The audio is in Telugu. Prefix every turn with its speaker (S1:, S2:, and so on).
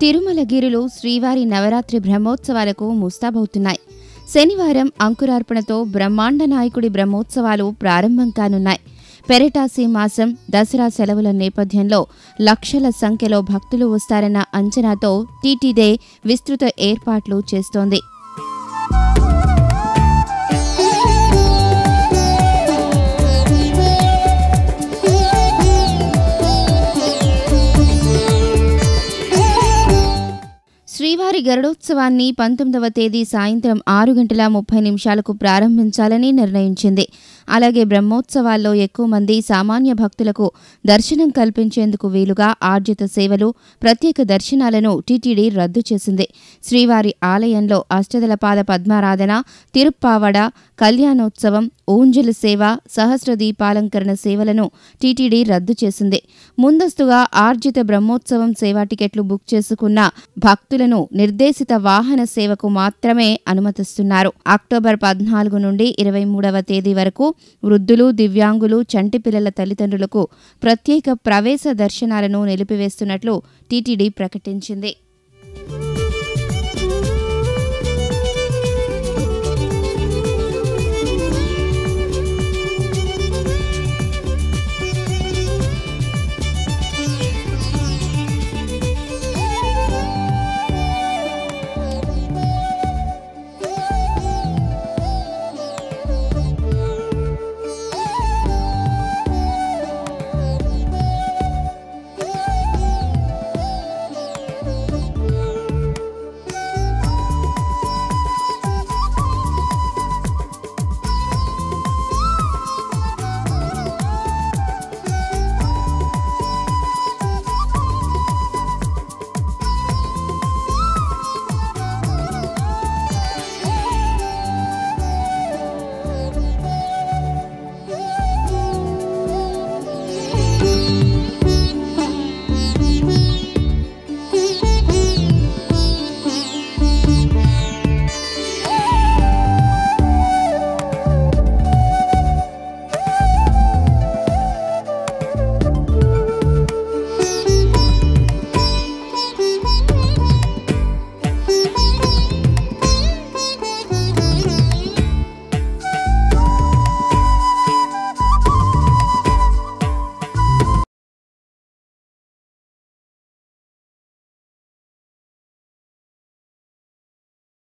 S1: తిరుమలగిరులు శ్రీవారి నవరాత్రి బ్రహ్మోత్సవాలకు ముస్తాబవుతున్నాయి శనివారం అంకురార్పణతో బ్రహ్మాండ నాయకుడి బ్రహ్మోత్సవాలు ప్రారంభం కానున్నాయి పెరటాసి మాసం దసరా సెలవుల నేపథ్యంలో లక్షల సంఖ్యలో భక్తులు వస్తారన్న అంచనాతో టీటీడే విస్తృత ఏర్పాట్లు చేస్తోంది శ్రీవారి గరుడోత్సవాన్ని పంతొమ్మిదవ తేదీ సాయంత్రం ఆరు గంటల ముప్పై నిమిషాలకు ప్రారంభించాలని నిర్ణయించింది అలాగే బ్రహ్మోత్సవాల్లో ఎక్కువ మంది సామాన్య భక్తులకు దర్శనం కల్పించేందుకు వీలుగా ఆర్జిత సేవలు ప్రత్యేక దర్శనాలను టీటీడీ రద్దు చేసింది శ్రీవారి ఆలయంలో అష్టదల పాద పద్మారాధన తిరుప్పావడ కళ్యాణోత్సవం ఊంజలు సేవ సహస్ర దీపాలంకరణ సేవలను టీటీడీ రద్దు చేసింది ముందస్తుగా ఆర్జిత బ్రహ్మోత్సవం సేవా టికెట్లు బుక్ చేసుకున్న భక్తులను నిర్దేశిత వాహన సేవకు మాత్రమే అనుమతిస్తున్నారు అక్టోబర్ పద్నాలుగు నుండి ఇరవై మూడవ తేదీ వరకు వృద్ధులు దివ్యాంగులు చంటి పిల్లల తల్లిదండ్రులకు ప్రత్యేక ప్రవేశ దర్శనాలను నిలిపివేస్తున్నట్లు టీటీడీ ప్రకటించింది